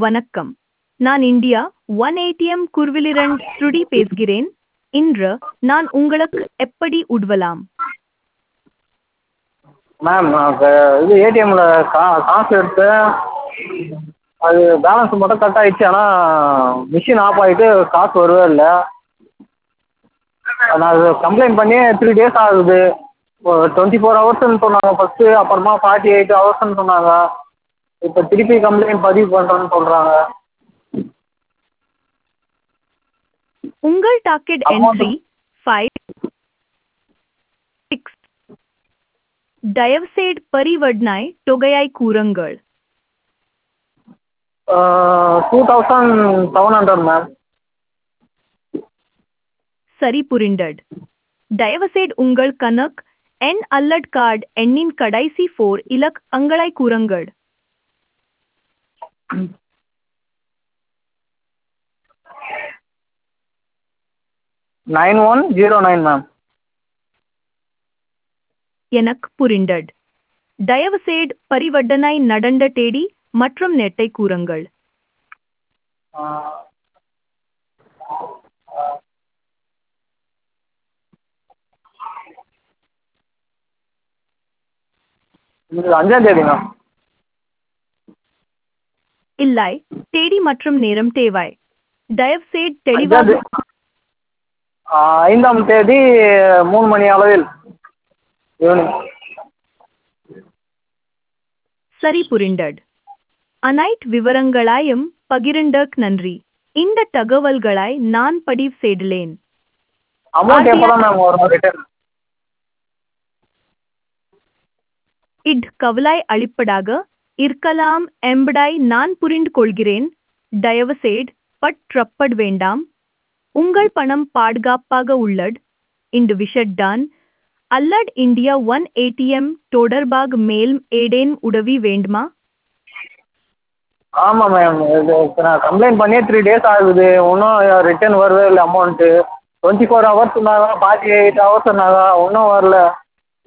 வணக்கம் நான் India one ATM குர்விலிரண்ட் ஸ்ருடி பேசுகிறேன் இன்று நான் உங்களுக்கு எப்படி உதவலாம் மேம் நான் இப்போ இது ஏடிஎம்மில் கா காசு எடுத்தேன் அது பேலன்ஸ் மட்டும் கட் ஆகிடுச்சு ஆனால் மிஷின் ஆஃப் ஆகிட்டு காசு வரவே இல்லை நான் அது கம்ப்ளைண்ட் பண்ணி த்ரீ டேஸ் ஆகுது டுவெண்ட்டி ஃபோர் ஹவர்ஸ்னு சொன்னாங்க ஃபஸ்ட்டு அப்புறமா ஃபார்ட்டி எயிட் ஹவர்ஸ்னு சொன்னாங்க இப்போ திருப்பி கம்ப்ளைண்ட் பதிவு பண்ணுறேன்னு சொல்கிறாங்க உங்கள் docket Amount- entry five six தயவுசெய்து பரிவர்த்தனை தொகையை கூறுங்கள் two thousand seven hundred ma'am சரி புரிந்தது தயவுசெய்து உங்கள் கணக் எண் அல்லது கார்டு எண்ணின் கடைசி ஃபோர் இலக்கங்களை கூறுங்கள் nine one zero nine ma'am எனக்கு புரிந்தது தயவுசெய்து பரிவர்த்தனை நடந்த தேதி மற்றும் நெட்டை கூறுங்கள் இது அஞ்சாம் தேதி மேம் இல்லை தேதி மற்றும் நேரம் தேவை தயவுசெய்து அஞ்சாம் தெளிவாக தே- ஆ, ஐந்தாம் தேதி மூணு மணி அளவில் ஈவினிங் சரி புரிந்தது அனைத்து விவரங்களையும் பகிர்ந்தக் நன்றி இந்த தகவல்களை நான் பதிவு செய்துள்ளேன் அமௌண்ட் எப்போ தான் மேம் வரும் ரிட்டர்ன் இட் கவலை அளிப்பதாக இருக்கலாம் என்பதை நான் புரிந்து கொள்கிறேன் தயவுசெய்து பற்றப்பட வேண்டாம் உங்கள் பணம் பாதுகாப்பாக உள்ளது இந்த விஷயத்தான் அல்லது இந்தியா ஒன் ஏடிஎம் தொடர்பாக மேலும் ஏதேனும் உதவி வேண்டுமா ஆமாம் மேம் இது இப்போ நான் கம்ப்ளைண்ட் பண்ணியே த்ரீ டேஸ் ஆகுது இன்னும் ரிட்டர்ன் வரவே இல்லை அமௌண்ட்டு டுவெண்ட்டி ஃபோர் ஹவர்ஸ் சொன்னாங்க ஃபார்ட்டி எயிட் ஹவர்ஸ் சொன்னாங்க இன்னும் வரல